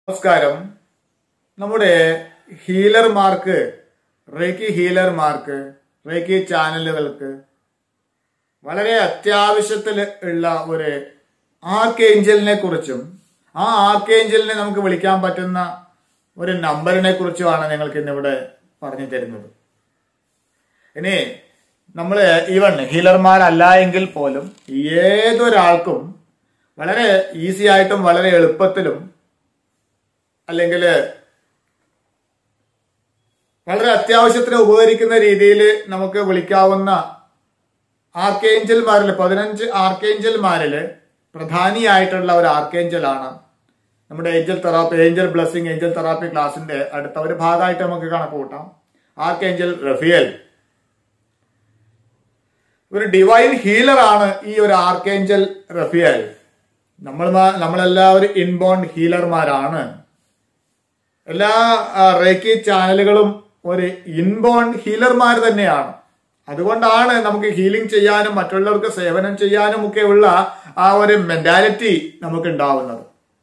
നമസ്കാരം നമ്മുടെ ഹീലർമാർക്ക് reiki ഹീലർമാർക്ക് reiki ചാനലുകൾക്ക് വളരെ അത്യാവശ്യത്തിൽ ഉള്ള ഒരു ആർക്കേഞ്ചലിനെ കുറിച്ചും ആ ആർക്കേഞ്ചലിനെ നമുക്ക് വിളിക്കാൻ പറ്റുന്ന ഒരു നമ്പറിനെ കുറിച്ചുമാണ് നിങ്ങൾക്ക് ഇന്നിവിടെ പറഞ്ഞു തരുന്നത് ഇനി നമ്മൾ ഈവൺ ഹീലർമാരല്ല എങ്കിൽ പോലും ഏതൊരാൾക്കും വളരെ ഈസി ആയിട്ടും വളരെ എളുപ്പത്തിലും അല്ലെങ്കിൽ വളരെ അത്യാവശ്യത്തിന് ഉപകരിക്കുന്ന രീതിയിൽ നമുക്ക് വിളിക്കാവുന്ന ആർക്കേഞ്ചൽമാരിൽ പതിനഞ്ച് ആർക്കേഞ്ചൽമാരിൽ പ്രധാനിയായിട്ടുള്ള ഒരു ആർക്കേഞ്ചലാണ് നമ്മുടെ angel therapy angel blessing angel therapy ക്ലാസിന്റെ അടുത്ത ഒരു ഭാഗമായിട്ട് നമുക്ക് കണക്ക് കൂട്ടാം ആർക്കേഞ്ചൽ റഫിയൽ ഒരു ഡിവൈൻ ഹീലർ ആണ് ഈ ഒരു ആർക്കേഞ്ചൽ റഫിയൽ നമ്മൾ നമ്മളെല്ലാവരും ഇൻബോൺ ഹീലർമാരാണ് എല്ലാ ആ, റേക്കി ചാനലുകളും ഒരു ഇൻബോൺ ഹീലർമാർ തന്നെയാണ് അതുകൊണ്ടാണ് നമുക്ക് ഹീലിംഗ് ചെയ്യാനും മറ്റുള്ളവർക്ക് സേവനം ചെയ്യാനും ഒക്കെ ഉള്ള ആ ഒരു മെന്റാലിറ്റി നമുക്ക് ഉണ്ടാവുന്നത്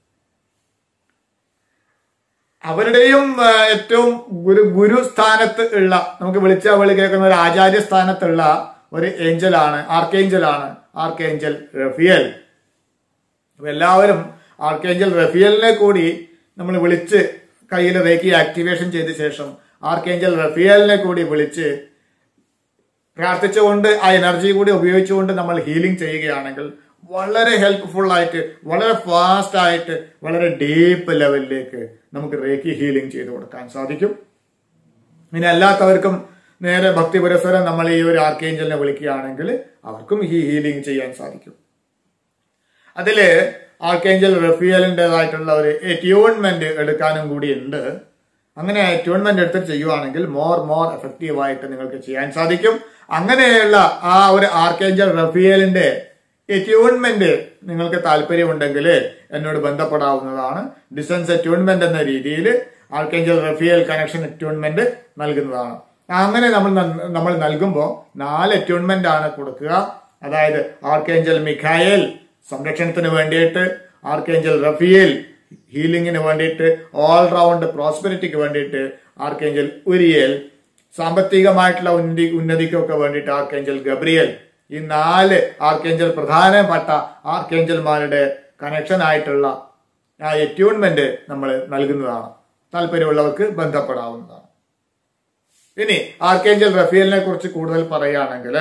അവരുടെയും ആ, ഏറ്റവും ഗുരു ഗുരു സ്ഥാനത്ത് ഉള്ള നമുക്ക് വിളിച്ച വിളി കേൾക്കുന്ന ഒരു ആചാര്യ സ്ഥാനത്തുള്ള ഒരു ഏഞ്ചലാണ് ആർക്കേഞ്ചലാണ് ആർക്കേഞ്ചൽ റഫിയൽ അപ്പൊ എല്ലാവരും ആർക്കേഞ്ചൽ റഫിയലിനെ കൂടി നമ്മൾ വിളിച്ച് കയ്യിൽ റേക്കി ആക്ടിവേഷൻ ചെയ്ത ശേഷം ആർക്കേഞ്ചൽ റഫിയലിനെ കൂടി വിളിച്ച് പ്രാർത്ഥിച്ചുകൊണ്ട് ആ എനർജി കൂടി ഉപയോഗിച്ചുകൊണ്ട് നമ്മൾ ഹീലിംഗ് ചെയ്യുകയാണെങ്കിൽ വളരെ ഹെൽപ്ഫുൾ ആയിട്ട് വളരെ ഫാസ്റ്റ് ആയിട്ട് വളരെ ഡീപ്പ് ലെവലിലേക്ക് നമുക്ക് റേക്കി ഹീലിംഗ് ചെയ്ത് കൊടുക്കാൻ സാധിക്കും ഇനി അല്ലാത്തവർക്കും നേരെ ഭക്തി പുരസ്സരം നമ്മൾ ഈ ഒരു ആർക്കേഞ്ചലിനെ വിളിക്കുകയാണെങ്കിൽ അവർക്കും ഈ ഹീലിംഗ് ചെയ്യാൻ സാധിക്കും അതില് ആർക്കേഞ്ചൽ റഫിയലിൻ്റെതായിട്ടുള്ള ഒരു ട്യൂൺമെന്റ് എടുക്കാനും കൂടി ഉണ്ട് അങ്ങനെ ട്യൂൺമെന്റ് എടുത്ത് ചെയ്യുവാണെങ്കിൽ മോർ മോർ എഫക്റ്റീവ് ആയിട്ട് നിങ്ങൾക്ക് ചെയ്യാൻ സാധിക്കും അങ്ങനെയുള്ള ആ ഒരു ആർക്കേഞ്ചൽ റഫിയലിന്റെ ട്യൂൺമെന്റ് നിങ്ങൾക്ക് താല്പര്യമുണ്ടെങ്കിൽ എന്നോട് ബന്ധപ്പെടാവുന്നതാണ് ഡിസ്റ്റൻസ് ട്യൂൺമെന്റ് എന്ന രീതിയിൽ ആർക്കേഞ്ചൽ റഫിയൽ കണക്ഷൻ ട്യൂൺമെന്റ് നൽകുന്നതാണ് അങ്ങനെ നമ്മൾ നൽ- നമ്മൾ നൽകുമ്പോൾ നാല് ട്യൂൺമെന്റ് ആണ് കൊടുക്കുക അതായത് ആർക്കേഞ്ചൽ മിഖായേൽ സംരക്ഷണത്തിന് വേണ്ടിയിട്ട് ആർക്കേഞ്ചൽ റഫിയേൽ ഹീലിംഗിന് വേണ്ടിയിട്ട് ഓൾ റൗണ്ട് പ്രോസ്പെരിറ്റിക്ക് വേണ്ടിയിട്ട് ആർക്കേഞ്ചൽ ഉരിയേൽ സാമ്പത്തികമായിട്ടുള്ള ഉന്നതി ഉന്നതിക്കൊക്കെ വേണ്ടിയിട്ട് ആർക്കേഞ്ചൽ ഗബ്രിയൽ ഈ നാല് ആർക്കേഞ്ചൽ പ്രധാനപ്പെട്ട ആർക്കേഞ്ചൽമാരുടെ കണക്ഷൻ ആയിട്ടുള്ള ആ എറ്റ്യൂൺമെന്റ് നമ്മൾ നൽകുന്നതാണ് താല്പര്യമുള്ളവർക്ക് ബന്ധപ്പെടാവുന്നതാണ് ഇനി ആർക്കേഞ്ചൽ റഫീലിനെ കുറിച്ച് കൂടുതൽ പറയുകയാണെങ്കിൽ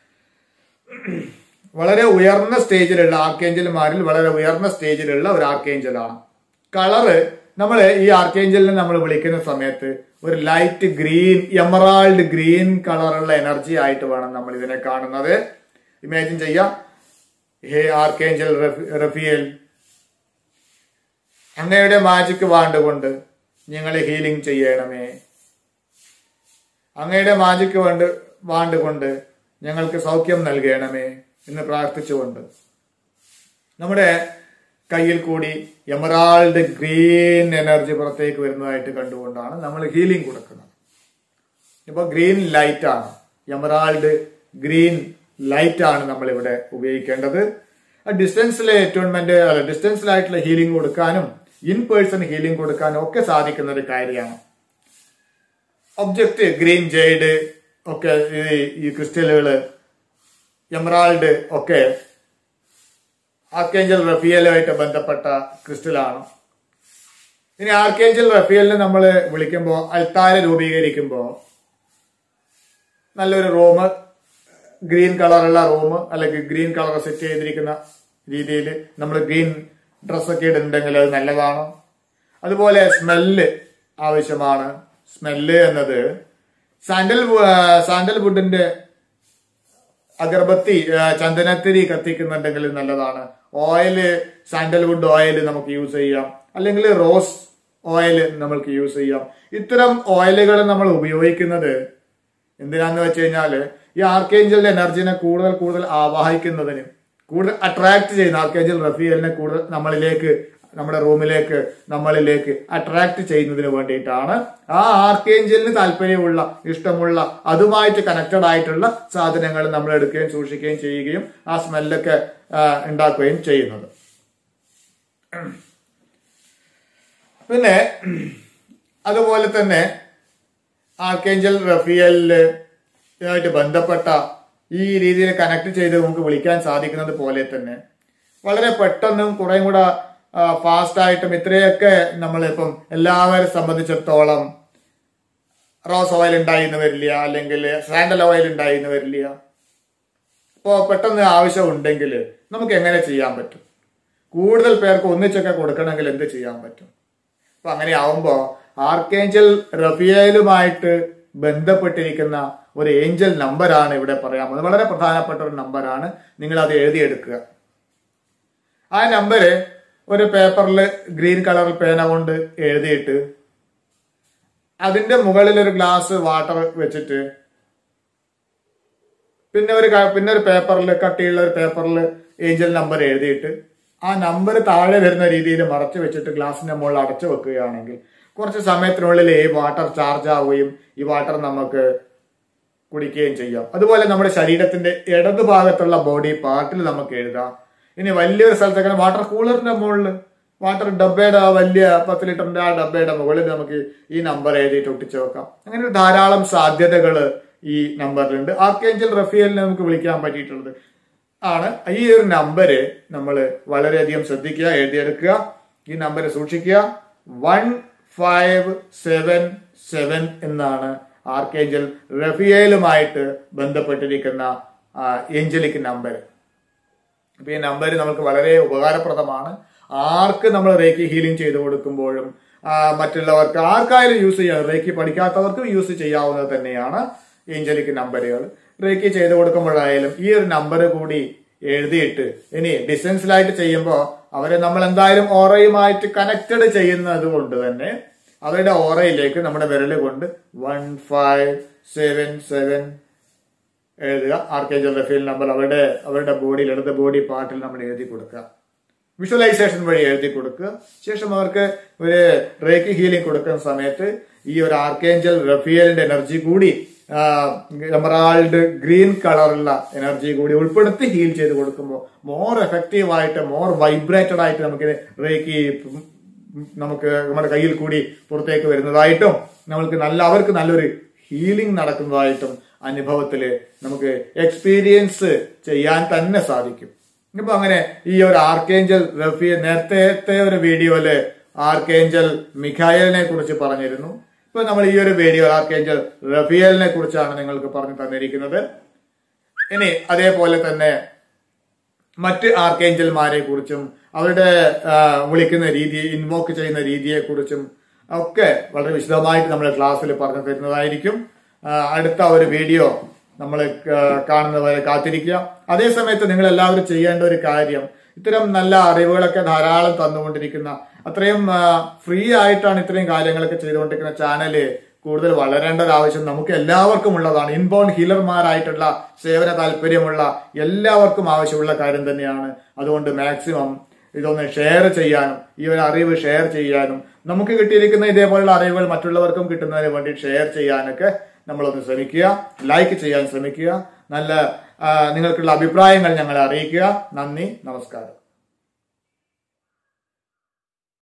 വളരെ ഉയർന്ന സ്റ്റേജിലുള്ള ആർക്കേഞ്ചൽമാരിൽ വളരെ ഉയർന്ന സ്റ്റേജിലുള്ള ഒരു ആർക്കേഞ്ചലാണ് കളറ് നമ്മൾ ഈ ആർക്കേഞ്ചലിനെ നമ്മൾ വിളിക്കുന്ന സമയത്ത് ഒരു ലൈറ്റ് ഗ്രീൻ എമറാൾഡ് ഗ്രീൻ കളറുള്ള എനർജി ആയിട്ട് വേണം നമ്മൾ ഇതിനെ കാണുന്നത് ഇമാജിൻ ചെയ്യാം ഹേ ആർക്കേഞ്ചൽ റഫി- റഫിയേൽ അങ്ങയുടെ മാജിക് വാണ്ടുകൊണ്ട് ഞങ്ങളെ ഹീലിംഗ് ചെയ്യണമേ അങ്ങയുടെ മാജിക് വേണ്ട വാണ്ടുകൊണ്ട് ഞങ്ങൾക്ക് സൗഖ്യം നൽകണമേ എന്ന് പ്രാർത്ഥിച്ചുകൊണ്ട് നമ്മുടെ കയ്യിൽ കൂടി എമറാൾഡ് ഗ്രീൻ എനർജി പുറത്തേക്ക് വരുന്നതായിട്ട് കണ്ടുകൊണ്ടാണ് നമ്മൾ ഹീലിംഗ് കൊടുക്കുന്നത് ഇപ്പൊ ഗ്രീൻ ലൈറ്റ് ആണ് എമറാൾഡ് ഗ്രീൻ ലൈറ്റ് ആണ് നമ്മൾ ഇവിടെ ഉപയോഗിക്കേണ്ടത് ഡിസ്റ്റൻസിലെ അറ്റോൺമെന്റ് ഡിസ്റ്റൻസിലായിട്ടുള്ള ഹീലിംഗ് കൊടുക്കാനും ഇൻ പേഴ്സൺ ഹീലിംഗ് കൊടുക്കാനും ഒക്കെ സാധിക്കുന്ന ഒരു കാര്യമാണ് ഒബ്ജക്റ്റ് ഗ്രീൻ ജെയ്ഡ് ഒക്കെ ഈ- ഈ ക്രിസ്റ്റലുകള് എമറാൾഡ് ഒക്കെ ആർക്കേഞ്ചൽ റഫിയലുമായിട്ട് ബന്ധപ്പെട്ട ക്രിസ്റ്റലാണ് ഇനി ആർക്കേഞ്ചൽ റഫിയലിനെ നമ്മൾ വിളിക്കുമ്പോൾ അൽത്താര രൂപീകരിക്കുമ്പോൾ നല്ലൊരു റൂം ഗ്രീൻ കളറുള്ള റൂം അല്ലെങ്കിൽ ഗ്രീൻ കളർ സെറ്റ് ചെയ്തിരിക്കുന്ന രീതിയിൽ നമ്മൾ ഗ്രീൻ ഡ്രസ്സൊക്കെ ഇടുന്നുണ്ടെങ്കിൽ അത് നല്ലതാണ് അതുപോലെ സ്മെല്ല് ആവശ്യമാണ് സ്മെല്ല് എന്നത് സാൻഡൽ സാൻഡൽ വുഡിന്റെ അഗർബത്തി ആ, ചന്ദനത്തിരി കത്തിക്കുന്നുണ്ടെങ്കിൽ നല്ലതാണ് ഓയില് സാൻഡൽവുഡ് ഓയിൽ നമുക്ക് യൂസ് ചെയ്യാം അല്ലെങ്കിൽ റോസ് ഓയിൽ നമ്മൾക്ക് യൂസ് ചെയ്യാം ഇത്തരം ഓയിലുകൾ നമ്മൾ ഉപയോഗിക്കുന്നത് എന്തിനാന്ന് വെച്ച് കഴിഞ്ഞാല് ഈ ആർക്കേഞ്ചലിന്റെ എനർജിനെ കൂടുതൽ കൂടുതൽ ആവാഹിക്കുന്നതിന് കൂടുതൽ അട്രാക്ട് ചെയ്യുന്ന ആർക്കേഞ്ചൽ റഫിയലിനെ കൂടുതൽ നമ്മളിലേക്ക് നമ്മുടെ റൂമിലേക്ക് നമ്മളിലേക്ക് അട്രാക്ട് ചെയ്യുന്നതിന് വേണ്ടിയിട്ടാണ് ആ ആർക്കേഞ്ചലിന് താല്പര്യമുള്ള ഇഷ്ടമുള്ള അതുമായിട്ട് കണക്റ്റഡ് ആയിട്ടുള്ള സാധനങ്ങൾ നമ്മൾ എടുക്കുകയും സൂക്ഷിക്കുകയും ചെയ്യുകയും ആ സ്മെല്ലൊക്കെ ഉണ്ടാക്കുകയും ചെയ്യുന്നത് പിന്നെ അതുപോലെ തന്നെ ആർക്കേഞ്ചൽ റഫിയലില് ഇതുമായിട്ട് ബന്ധപ്പെട്ട ഈ രീതിയിൽ കണക്ട് ചെയ്ത് നമുക്ക് വിളിക്കാൻ സാധിക്കുന്നത് പോലെ തന്നെ വളരെ പെട്ടെന്നും കുറേ കൂടെ ഫാസ്റ്റ് ആയിട്ടും ഇത്രയൊക്കെ നമ്മളിപ്പം എല്ലാവരെ സംബന്ധിച്ചിടത്തോളം റോസ് ഓയിൽ ഉണ്ടായിന്ന് വരില്ല അല്ലെങ്കിൽ സാൻഡൽ ഓയിൽ ഉണ്ടായിന്ന് വരില്ല അപ്പോൾ പെട്ടെന്ന് ആവശ്യം ഉണ്ടെങ്കിൽ നമുക്ക് എങ്ങനെ ചെയ്യാൻ പറ്റും കൂടുതൽ പേർക്ക് ഒന്നിച്ചൊക്കെ കൊടുക്കണമെങ്കിൽ എന്ത് ചെയ്യാൻ പറ്റും അപ്പൊ അങ്ങനെ ആവുമ്പോ ആർക്കേഞ്ചൽ റഫിയലുമായിട്ട് ബന്ധപ്പെട്ടിരിക്കുന്ന ഒരു ഏഞ്ചൽ നമ്പറാണ് ഇവിടെ പറയാൻ പോകുന്നത് വളരെ പ്രധാനപ്പെട്ട ഒരു നമ്പറാണ് നിങ്ങൾ അത് എഴുതിയെടുക്കുക ആ നമ്പര് ഒരു പേപ്പറിൽ ഗ്രീൻ കളർ പേന കൊണ്ട് എഴുതിയിട്ട് അതിന്റെ മുകളിൽ ഒരു ഗ്ലാസ് വാട്ടർ വെച്ചിട്ട് പിന്നെ ഒരു ക- പിന്നെ ഒരു പേപ്പറിൽ കട്ടിയുള്ള ഒരു പേപ്പറിൽ ഏഞ്ചൽ നമ്പർ എഴുതിയിട്ട് ആ നമ്പർ താഴെ വരുന്ന രീതിയിൽ മറച്ചു വെച്ചിട്ട് ഗ്ലാസിന്റെ മുകളിൽ അടച്ചു വെക്കുകയാണെങ്കിൽ കുറച്ച് സമയത്തിനുള്ളിൽ ഈ വാട്ടർ ചാർജ് ആവുകയും ഈ വാട്ടർ നമുക്ക് കുടിക്കുകയും ചെയ്യാം അതുപോലെ നമ്മുടെ ശരീരത്തിന്റെ ഇടതു ഭാഗത്തുള്ള ബോഡി പാർട്ടിൽ നമുക്ക് എഴുതാം ഇനി വലിയൊരു സ്ഥലത്തൊക്കെ വാട്ടർ കൂളറിന്റെ മുകളിൽ വാട്ടർ ഡബ്ബയുടെ ആ വലിയ പത്ത് ലിറ്ററിന്റെ ആ ഡബ്ബയുടെ മുകളിൽ നമുക്ക് ഈ നമ്പർ എഴുതിയിട്ട് ഒട്ടിച്ചു വെക്കാം അങ്ങനെ ഒരു ധാരാളം സാധ്യതകൾ ഈ നമ്പറിലുണ്ട് ആർക്കേഞ്ചൽ റഫിയലിനെ നമുക്ക് വിളിക്കാൻ പറ്റിയിട്ടുള്ളത് ആണ് ഈ ഒരു നമ്പര് നമ്മൾ വളരെയധികം ശ്രദ്ധിക്കുക എഴുതിയെടുക്കുക ഈ നമ്പർ സൂക്ഷിക്കുക വൺ ഫൈവ് സെവൻ സെവൻ എന്നാണ് ആർക്കേഞ്ചൽ റഫിയലുമായിട്ട് ബന്ധപ്പെട്ടിരിക്കുന്ന ഏഞ്ചലിക് നമ്പർ അപ്പൊ ഈ നമ്പർ നമുക്ക് വളരെ ഉപകാരപ്രദമാണ് ആർക്ക് നമ്മൾ റേക്കി ഹീലിംഗ് ചെയ്ത് കൊടുക്കുമ്പോഴും ആ, മറ്റുള്ളവർക്ക് ആർക്കായാലും യൂസ് ചെയ്യാം റേക്കി പഠിക്കാത്തവർക്കും യൂസ് ചെയ്യാവുന്നത് തന്നെയാണ് ഏഞ്ചലിക് നമ്പറുകൾ റേക്കി ചെയ്ത് കൊടുക്കുമ്പോഴായാലും ഈ ഒരു നമ്പർ കൂടി എഴുതിയിട്ട് ഇനി ഡിസ്റ്റൻസിലായിട്ട് ചെയ്യുമ്പോൾ അവരെ നമ്മൾ എന്തായാലും ഓറയുമായിട്ട് കണക്റ്റഡ് ചെയ്യുന്നത് കൊണ്ട് തന്നെ അവരുടെ ഓറയിലേക്ക് നമ്മുടെ വിരല് കൊണ്ട് വൺ ഫൈവ് സെവൻ സെവൻ എഴുതുക ആർക്കേജൽ റഫീൽ നമ്പർ അവരുടെ അവരുടെ ബോഡിയിൽ ഇടത് ബോഡി പാർട്ടിൽ നമ്മൾ എഴുതി കൊടുക്കുക വിഷ്വലൈസേഷൻ വഴി എഴുതി കൊടുക്കുക ശേഷം അവർക്ക് ഒരു റേക്ക് ഹീലിംഗ് കൊടുക്കുന്ന സമയത്ത് ഈ ഒരു ആർക്കേഞ്ചൽ റഫിയലിന്റെ എനർജി കൂടി എമറാൾഡ് ഗ്രീൻ കളറുള്ള എനർജി കൂടി ഉൾപ്പെടുത്തി ഹീൽ ചെയ്ത് കൊടുക്കുമ്പോൾ മോർ എഫക്റ്റീവ് ആയിട്ട് മോർ വൈബ്രേറ്റഡ് ആയിട്ട് നമുക്ക് റേക്ക് നമുക്ക് നമ്മുടെ കയ്യിൽ കൂടി പുറത്തേക്ക് വരുന്നതായിട്ടും നമ്മൾക്ക് നല്ല അവർക്ക് നല്ലൊരു ഹീലിംഗ് നടക്കുന്നതായിട്ടും അനുഭവത്തില് നമുക്ക് എക്സ്പീരിയൻസ് ചെയ്യാൻ തന്നെ സാധിക്കും ഇപ്പൊ അങ്ങനെ ഈ ഒരു ആർക്കേഞ്ചൽ റഫി നേരത്തെ ഒരു വീഡിയോയില് ആർക്കേഞ്ചൽ മിഖായലിനെ കുറിച്ച് പറഞ്ഞിരുന്നു ഇപ്പൊ നമ്മൾ ഈ ഒരു വീഡിയോ ആർക്കേഞ്ചൽ റഫിയലിനെ കുറിച്ചാണ് നിങ്ങൾക്ക് പറഞ്ഞു തന്നിരിക്കുന്നത് ഇനി അതേപോലെ തന്നെ മറ്റ് ആർക്കേഞ്ചൽമാരെ കുറിച്ചും അവരുടെ ആ, വിളിക്കുന്ന രീതി ഇൻവോക്ക് ചെയ്യുന്ന രീതിയെ കുറിച്ചും ഒക്കെ വളരെ വിശദമായിട്ട് നമ്മുടെ ക്ലാസ്സിൽ പറഞ്ഞു തരുന്നതായിരിക്കും ആ, അടുത്ത ഒരു വീഡിയോ നമ്മൾ കാണുന്നവരെ കാത്തിരിക്കുക അതേ സമയത്ത് നിങ്ങൾ എല്ലാവരും ചെയ്യേണ്ട ഒരു കാര്യം ഇത്തരം നല്ല അറിവുകളൊക്കെ ധാരാളം തന്നുകൊണ്ടിരിക്കുന്ന അത്രയും ഫ്രീ ആയിട്ടാണ് ഇത്രയും കാര്യങ്ങളൊക്കെ ചെയ്തുകൊണ്ടിരിക്കുന്ന ചാനല് കൂടുതൽ വളരേണ്ട ഒരു ആവശ്യം നമുക്ക് എല്ലാവർക്കും ഉള്ളതാണ് ഇൻബോൺ ഹീലർമാരായിട്ടുള്ള സേവന താല്പര്യമുള്ള എല്ലാവർക്കും ആവശ്യമുള്ള കാര്യം തന്നെയാണ് അതുകൊണ്ട് മാക്സിമം ഇതൊന്ന് ഷെയർ ചെയ്യാനും ഈ ഒരു അറിവ് ഷെയർ ചെയ്യാനും നമുക്ക് കിട്ടിയിരിക്കുന്ന ഇതേപോലുള്ള അറിവുകൾ മറ്റുള്ളവർക്കും കിട്ടുന്നതിന് വേണ്ടി ഷെയർ ചെയ്യാനൊക്കെ നമ്മളൊന്ന് ശ്രമിക്കുക ലൈക്ക് ചെയ്യാൻ ശ്രമിക്കുക നല്ല ആ, നിങ്ങൾക്കുള്ള അഭിപ്രായങ്ങൾ ഞങ്ങളെ അറിയിക്കുക നന്ദി നമസ്കാരം